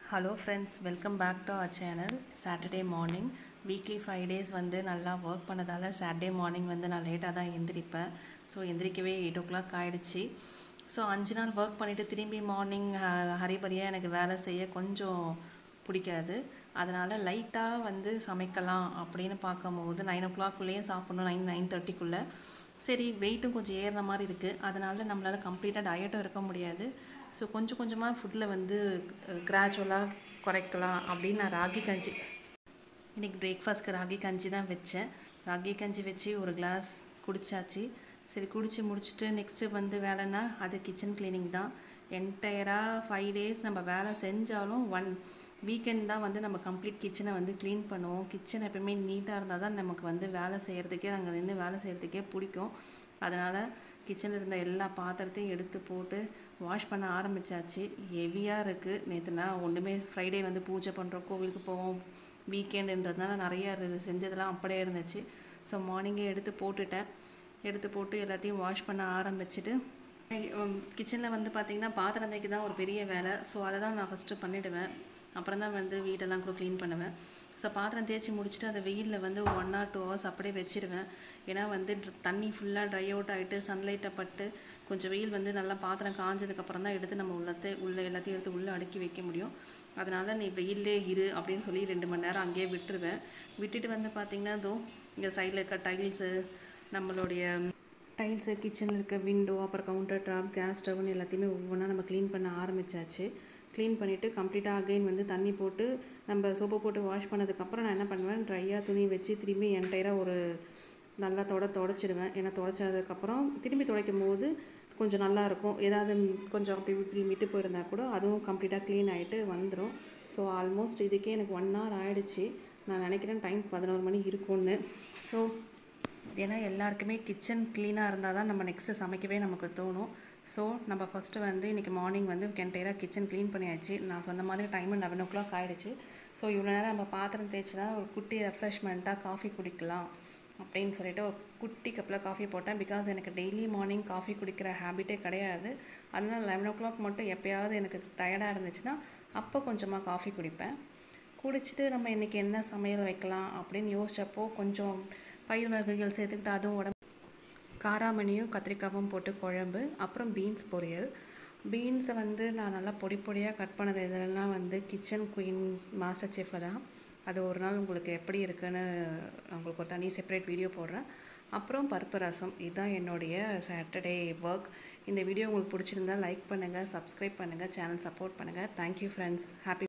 hello friends welcome back to our channel Saturday morning weekly five days வந்து நல்லா work பண்ணதால் Saturday morning வந்து நான் லேட்டாக தான் எந்திரிப்பேன் ஸோ எந்திரிக்கவே எயிட் ஓ கிளாக் ஆகிடுச்சு ஸோ அஞ்சு நாள் ஒர்க் பண்ணிவிட்டு திரும்பி மார்னிங் ஹரிபரியாக எனக்கு வேலை செய்ய கொஞ்சம் பிடிக்காது அதனால் லைட்டாக வந்து சமைக்கலாம் அப்படின்னு பார்க்கும்போது நைன் ஓ கிளாக்குள்ளேயே சாப்பிட்ணும் நைன் நைன் தேர்ட்டிக்குள்ளே சரி வெயிட்டும் கொஞ்சம் ஏறின மாதிரி இருக்குது அதனால் நம்மளால் கம்ப்ளீட்டாக டயட்டும் இருக்க முடியாது ஸோ கொஞ்சம் கொஞ்சமாக ஃபுட்டில் வந்து கிராஜுவலாக குறைக்கலாம் அப்படின்னு நான் ராகி கஞ்சி இன்றைக்கி பிரேக்ஃபாஸ்ட்க்கு ராகி கஞ்சி தான் வச்சேன் ராகி கஞ்சி வச்சு ஒரு கிளாஸ் குடித்தாச்சு சரி குடித்து முடிச்சுட்டு நெக்ஸ்ட்டு வந்து வேலைன்னா அது கிச்சன் க்ளீனிங் தான் என்டையராக ஃபைவ் டேஸ் நம்ம வேலை செஞ்சாலும் ஒன் வீக்கெண்ட் தான் வந்து நம்ம கம்ப்ளீட் கிச்சனை வந்து க்ளீன் பண்ணுவோம் கிச்சன் எப்பயுமே நீட்டாக இருந்தால் தான் நமக்கு வந்து வேலை செய்கிறதுக்கே அங்கே நின்று வேலை செய்கிறதுக்கே பிடிக்கும் அதனால் கிச்சனில் இருந்த எல்லா பாத்திரத்தையும் எடுத்து போட்டு வாஷ் பண்ண ஆரம்பித்தாச்சு ஹெவியாக இருக்குது நேற்று நான் ஒன்றுமே ஃப்ரைடே வந்து பூஜை பண்ணுறோம் கோவிலுக்கு போவோம் வீக்கெண்டுன்றதுனால நிறையா இருந்தது செஞ்சதெல்லாம் அப்படியே இருந்துச்சு ஸோ மார்னிங்கே எடுத்து போட்டுட்டேன் எடுத்து போட்டு எல்லாத்தையும் வாஷ் பண்ண ஆரம்பிச்சுட்டு கிச்சனில் வந்து பார்த்திங்கன்னா பாத்திரம் தேய்க்க தான் ஒரு பெரிய வேலை ஸோ அதை தான் நான் ஃபஸ்ட்டு பண்ணிவிடுவேன் அப்புறம் தான் வந்து வீட்டெல்லாம் கூட க்ளீன் பண்ணுவேன் ஸோ பாத்திரம் தேய்ச்சி முடிச்சுட்டு அதை வெயிலில் வந்து ஒன் ஆர் டூ ஹவர்ஸ் அப்படியே வச்சிடுவேன் ஏன்னா வந்து தண்ணி ஃபுல்லாக ட்ரை அவுட் ஆகிட்டு சன்லைட்டை பட்டு கொஞ்சம் வெயில் வந்து நல்லா பாத்திரம் காஞ்சதுக்கப்புறம் தான் எடுத்து நம்ம உள்ளத்தை உள்ளே எல்லாத்தையும் எடுத்து உள்ளே அடுக்கி வைக்க முடியும் அதனால் நீ வெயிலே இரு அப்படின்னு சொல்லி ரெண்டு மணி நேரம் அங்கேயே விட்டுருவேன் விட்டுட்டு வந்து பார்த்திங்கன்னா இதோ இங்கே சைடில் இருக்க டைல்ஸு நம்மளுடைய டைல்ஸு கிச்சனில் இருக்க விண்டோ அப்புறம் கவுண்டர் டாப் கேஸ் ஸ்டவ்னு எல்லாத்தையுமே ஒவ்வொன்றா நம்ம க்ளீன் பண்ண ஆரம்பித்தாச்சு க்ளீன் பண்ணிவிட்டு கம்ப்ளீட்டாக அகைன் வந்து தண்ணி போட்டு நம்ம சோப்பு போட்டு வாஷ் பண்ணதுக்கப்புறம் நான் என்ன பண்ணுவேன் ட்ரையாக துணி வச்சு திரும்பி என்டையராக ஒரு நல்லா தொட தொடச்சிடுவேன் ஏன்னா தொடச்சதுக்கப்புறம் திரும்பி துடைக்கும் போது கொஞ்சம் நல்லாயிருக்கும் ஏதாவது கொஞ்சம் அப்படி இப்படி விட்டு போயிருந்தா கூட அதுவும் கம்ப்ளீட்டாக க்ளீன் ஆகிட்டு வந்துடும் ஸோ ஆல்மோஸ்ட் இதுக்கே எனக்கு ஒன் ஹவர் ஆகிடுச்சு நான் நினைக்கிறேன் டைம் பதினோரு மணி இருக்கும்னு ஸோ ஏன்னா எல்லாருக்குமே கிச்சன் க்ளீனாக இருந்தால் தான் நம்ம நெக்ஸ்ட்டு சமைக்கவே நமக்கு தோணும் ஸோ நம்ம ஃபஸ்ட்டு வந்து இன்றைக்கி மார்னிங் வந்து கென்டையராக கிச்சன் க்ளீன் பண்ணியாச்சு நான் சொன்ன மாதிரி டைம் லெவன் ஓ கிளாக் ஆகிடுச்சு ஸோ இவ்வளோ நேரம் நம்ம பாத்திரம் தேய்ச்சினா ஒரு குட்டி ரெஃப்ரெஷ்மெண்ட்டாக காஃபி குடிக்கலாம் அப்படின்னு சொல்லிட்டு ஒரு குட்டி கப்பில் காஃபி போட்டேன் பிகாஸ் எனக்கு டெய்லி மார்னிங் காஃபி குடிக்கிற ஹேபிட்டே கிடையாது அதனால் லெவன் ஓ கிளாக் மட்டும் எப்போயாவது எனக்கு டயர்டாக இருந்துச்சுன்னா அப்போ கொஞ்சமாக காஃபி குடிப்பேன் குடிச்சிட்டு நம்ம இன்றைக்கி என்ன சமையல் வைக்கலாம் அப்படின்னு யோசிச்சப்போ கொஞ்சம் பயிர் வகைகள் சேர்த்துக்கிட்டு அதுவும் உடம்பு காராமணியும் கத்திரிக்காவும் போட்டு குழம்பு அப்புறம் பீன்ஸ் பொரியல் பீன்ஸை வந்து நான் நல்லா பொடி பொடியாக கட் பண்ணது இதெல்லாம் வந்து கிச்சன் குயின் மாஸ்டர் செஃப்பில் தான் அது ஒரு நாள் உங்களுக்கு எப்படி இருக்குன்னு உங்களுக்கு ஒரு தனி செப்பரேட் வீடியோ போடுறேன் அப்புறம் பருப்பு ரசம் இதுதான் என்னுடைய சாட்டர்டே ஒர்க் இந்த வீடியோ உங்களுக்கு பிடிச்சிருந்தா லைக் பண்ணுங்கள் சப்ஸ்கிரைப் பண்ணுங்கள் சேனல் சப்போர்ட் பண்ணுங்கள் தேங்க்யூ ஃப்ரெண்ட்ஸ் ஹாப்பி